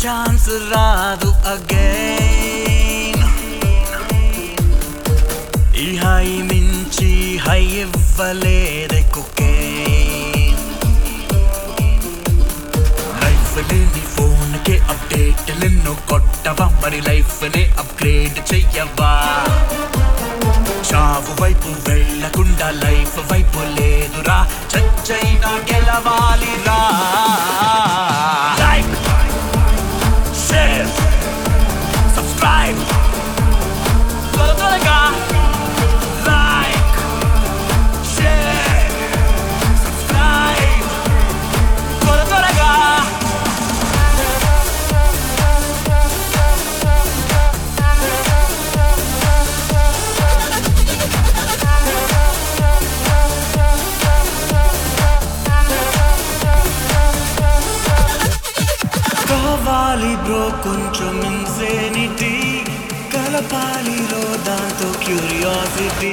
chance రాదు again ఈ high మించి హై ఇవ్వలేదే కుకేన్ లైఫ్ లేని ఫోన్ కే అప్డేట్ నిన్ను కొట్టవా మరి లైఫ్ నే అప్గ్రేడ్ చెయ్యవా చావు వైపు వెళ్ళకుండా లైఫ్ వైపు లేదురా చచ్చైనా గెలవాలిరా లైక్ షేర్ సబ్స్క్రైబ్ త్వర త్వరగా లైక్ షేర్ సబ్స్క్రైబ్ త్వర త్వరగా కావాలి బ్రో కొంచెం ఇన్సేనిటీ కలపాలి రో దాంతో క్యూరియాసిటీ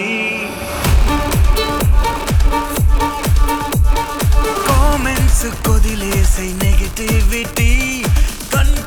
కామెంట్స్ కొదిలేసే నెగటివిటీ